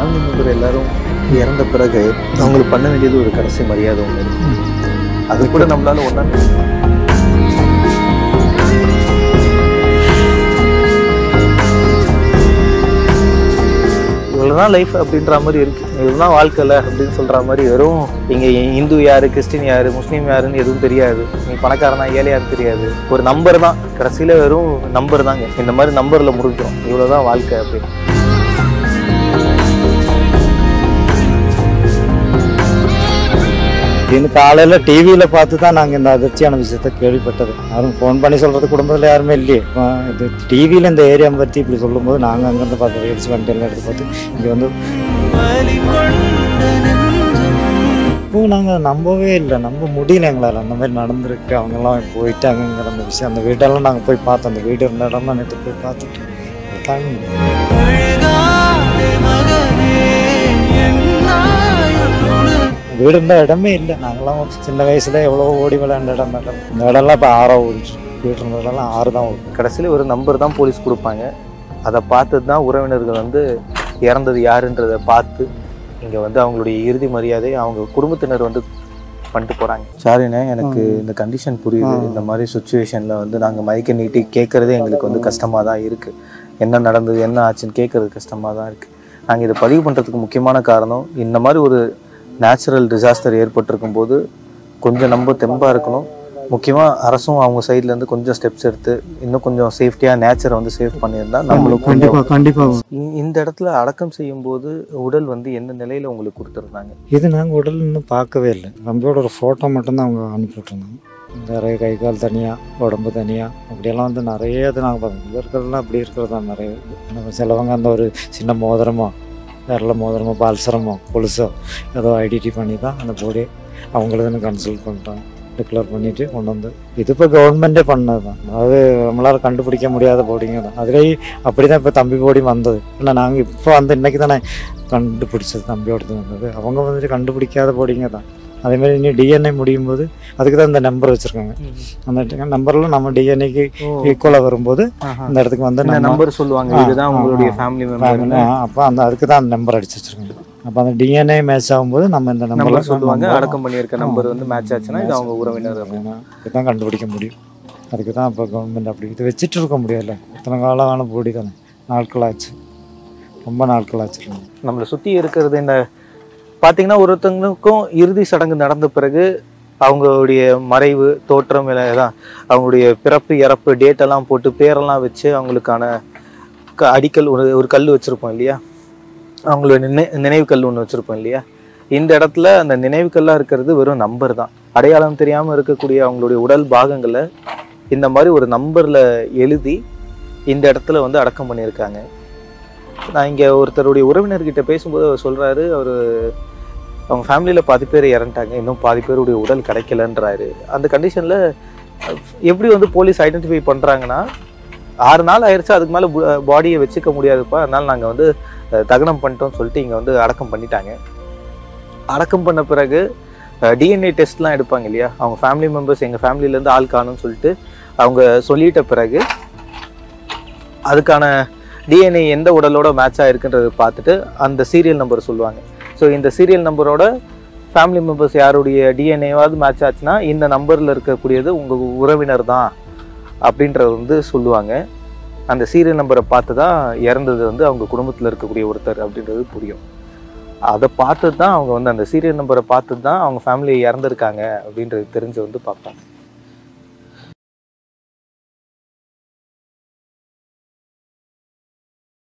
Family member எல்லாரும் இறந்த பிறகு அவங்களுக்கு பண்ண வேண்டியது ஒரு கடைசி மரியாதை ஒன்று இருக்கு அது கூட நம்மளால ஒன்றா இவ்வளோதான் லைஃப் அப்படின்ற மாதிரி இருக்கு இதுதான் வாழ்க்கைல அப்படின்னு சொல்ற மாதிரி வெறும் இங்க இந்து யாரு கிறிஸ்டின் யாரு முஸ்லீம் யாருன்னு எதுவும் தெரியாது நீ பணக்காரனா ஏழையான்னு தெரியாது ஒரு நம்பர் தான் கடைசியில வெறும் நம்பர் தாங்க இந்த மாதிரி நம்பர்ல முடிஞ்சிடும் இவ்வளவுதான் வாழ்க்கை அப்படின்னு இன்னு காலையில் டிவியில் பார்த்து தான் நாங்கள் இந்த அதிர்ச்சியான விஷயத்த கேள்விப்பட்டது யாரும் ஃபோன் பண்ணி சொல்கிறது குடும்பத்தில் யாருமே இல்லையே இப்போ இது டிவியில் இந்த ஏரியா பற்றி இப்படி சொல்லும்போது நாங்கள் அங்கேருந்து பார்த்து ரீல்ஸ் வண்டியெல்லாம் எடுத்து பார்த்து இங்கே வந்து இப்போ நாங்கள் நம்பவே இல்லை நம்ப முடியல எங்களால் அந்த மாதிரி நடந்திருக்கு அவங்கெல்லாம் போயிட்டாங்கங்கிற அந்த விஷயம் அந்த வீடெல்லாம் நாங்கள் போய் பார்த்தோம் அந்த வீடு இருந்த இடம்லாம் நேற்று போய் பார்த்துட்டு தாங்க முடியல. வீடு இருந்த இடமே இல்லை நாங்களாம் சின்ன வயசுல எவ்வளோ ஓடி விளையாண்ட இடம் தான் இந்த இடம்லாம் இப்போ ஆறா ஓடிச்சு வீடு இருந்த இடம்லாம் ஆறு தான் ஓடும் கடைசியில ஒரு நம்பர் தான் போலீஸ் கொடுப்பாங்க அதை பார்த்து தான் உறவினர்கள் வந்து இறந்தது யாருன்றதை பார்த்து இங்க வந்து அவங்களுடைய இறுதி மரியாதை அவங்க குடும்பத்தினர் வந்து பண்ணிட்டு போறாங்க சாரிண்ணே எனக்கு இந்த கண்டிஷன் புரியுது ஆ. இந்த மாதிரி சுச்சுவேஷன்ல வந்து நாங்க மைக்க நீட்டி கேட்கறதே எங்களுக்கு வந்து கஷ்டமா தான் இருக்கு என்ன நடந்தது என்ன ஆச்சுன்னு கேட்கறது கஷ்டமா தான் இருக்கு நாங்க இதை பதிவு பண்றதுக்கு முக்கியமான காரணம் இந்த மாதிரி ஒரு நேச்சுரல் டிசாஸ்டர் ஏற்பட்டிருக்கும் போது கொஞ்சம் நம்ம தெம்பா இருக்கணும் முக்கியமா அரசும் அவங்க சைட்ல இருந்து கொஞ்சம் ஸ்டெப்ஸ் எடுத்து இன்னும் கொஞ்சம் சேஃப்டியா நேச்சரை வந்து சேவ் பண்ணியிருந்தா நம்மளுக்கு கொஞ்சம் கண்டிப்பா கண்டிப்பா இ- இந்த இடத்துல அடக்கம் செய்யும் போது உடல் வந்து எந்த நிலையில உங்களுக்கு கொடுத்துருந்தாங்க இது நாங்கள் உடல் இன்னும் பார்க்கவே இல்லை நம்பியோட ஒரு ஃபோட்டோ மட்டும்தான் அவங்க அனுப்பி விட்டுருந்தாங்க நிறைய கை கால் தனியாக உடம்பு தனியாக அப்படியெல்லாம் வந்து நிறைய இது நாங்கள் பார்த்தோம் இங்க இருக்கிறதெல்லாம் அப்படி இருக்கிறது தான் நிறைய இது. நம்ம சிலவங்க அந்த ஒரு சின்ன மோதிரமோ விரல மோதிரமோ பால்சரமோ கொலுசோ ஏதோ ஐடென்டி பண்ணி தான் அந்த போடி அவங்களுக்குன்னு கன்சல்ட் பண்ணிட்டாங்க டிக்ளேர் பண்ணிட்டு கொண்டு வந்து இது இப்போ கவர்மெண்ட்டே பண்ணது தான் அதாவது நம்மளால் கண்டுபிடிக்க முடியாத போடிங்க தான் அதுலேயே அப்படி தான் இப்போ தம்பி போடி வந்தது ஏன்னா நாங்கள் இப்போ வந்து இன்னைக்கு தானே கண்டுபிடிச்சது தம்பியோடது வந்தது அவங்க வந்துட்டு கண்டுபிடிக்காத போடிங்க தான் அதே மாதிரி இனி டிஎன்ஏ முடியும் போது அதுக்கு தான் இந்த நம்பர் வச்சுருக்காங்க அந்த நம்பரில் நம்ம டிஎன்ஏக்கு ஈக்குவலாக வரும்போது இந்த இடத்துக்கு வந்து இந்த நம்ம நம்பர் சொல்லுவாங்க ஆ, இதுதான் ஆ, உங்களுடைய ஆ. ஃபேமிலி மெம்பர் அப்போ அந்த அதுக்கு தான் அந்த நம்பர் அடிச்சு வச்சிருக்காங்க அப்போ அந்த டிஎன்ஏ மேட்ச் ஆகும்போது நம்ம இந்த நம்பர் நம்பர் சொல்லுவாங்க அடக்கம் பண்ணியிருக்க நம்பர் வந்து மேட்ச் ஆச்சுன்னா இது அவங்க உறவினர் அப்படின்னு. இதுதான் கண்டுபிடிக்க முடியும் அதுக்கு தான் இப்போ கவர்மெண்ட் அப்படி இது வச்சுட்டு இருக்க முடியல இத்தனை காலமான போடி தானே நாட்களாச்சு ரொம்ப நாட்களாச்சு நம்மளை சுத்தி இருக்கிறது இந்த பாத்தீங்கன்னா ஒருத்தங்களுக்கும் இறுதி சடங்கு நடந்த பிறகு அவங்களுடைய மறைவு தோற்றம் இல்லை தான் அவங்களுடைய பிறப்பு இறப்பு டேட் எல்லாம் போட்டு பேரெல்லாம் வச்சு அவங்களுக்கான க- அடிக்கல் ஒரு ஒரு கல் வச்சிருப்போம் இல்லையா அவங்களோட நினை நினைவு கல் ஒன்று வச்சிருப்போம் இல்லையா இந்த இடத்துல அந்த நினைவு கல்லா இருக்கிறது வெறும் நம்பர் தான் அடையாளம் தெரியாம இருக்கக்கூடிய அவங்களுடைய உடல் பாகங்களை இந்த மாதிரி ஒரு நம்பர்ல எழுதி இந்த இடத்துல வந்து அடக்கம் பண்ணியிருக்காங்க நான் இங்க ஒருத்தருடைய உறவினர்கிட்ட பேசும்போது அவர் சொல்றாரு அவர் அவங்க ஃபேமிலியில பாதி பேர் இறந்துட்டாங்க இன்னும் பாதி பேருடைய உடல் கிடைக்கலன்றாரு அந்த கண்டிஷன்ல எப்படி வந்து போலீஸ் ஐடென்டிஃபை பண்றாங்கன்னா ஆறு நாள் ஆயிடுச்சு அதுக்கு மேல பாடியை வச்சுக்க முடியாதுப்பா அதனால நாங்க வந்து அஹ், தகனம் பண்ணிட்டோம்னு சொல்லிட்டு இங்க வந்து அடக்கம் பண்ணிட்டாங்க அடக்கம் பண்ண பிறகு டிஎன்ஏ டெஸ்ட்லாம் எடுப்பாங்க இல்லையா அவங்க ஃபேமிலி மெம்பர்ஸ் எங்க ஃபேமிலில இருந்து ஆள் காணும்னு சொல்லிட்டு அவங்க சொல்லிட்ட பிறகு அதுக்கான டிஎன்ஏ எந்த உடலோட மேட்ச் ஆயிருக்குன்றதை பார்த்துட்டு அந்த சீரியல் நம்பர் சொல்லுவாங்க ஸோ இந்த சீரியல் நம்பரோட ஃபேமிலி மெம்பர்ஸ் யாருடைய டிஎன்ஏவாவது மேட்ச் ஆச்சுன்னா இந்த நம்பரில் இருக்கக்கூடியது உங்கள் உறவினர் தான் அப்படின்றத வந்து சொல்லுவாங்க அந்த சீரியல் நம்பரை பார்த்து தான் இறந்தது வந்து அவங்க குடும்பத்தில் இருக்கக்கூடிய ஒருத்தர் அப்படின்றது புரியும் அதை பார்த்து தான் அவங்க வந்து அந்த சீரியல் நம்பரை பார்த்து தான் அவங்க ஃபேமிலி இறந்துருக்காங்க அப்படின்றது தெரிஞ்சு வந்து பார்ப்பாங்க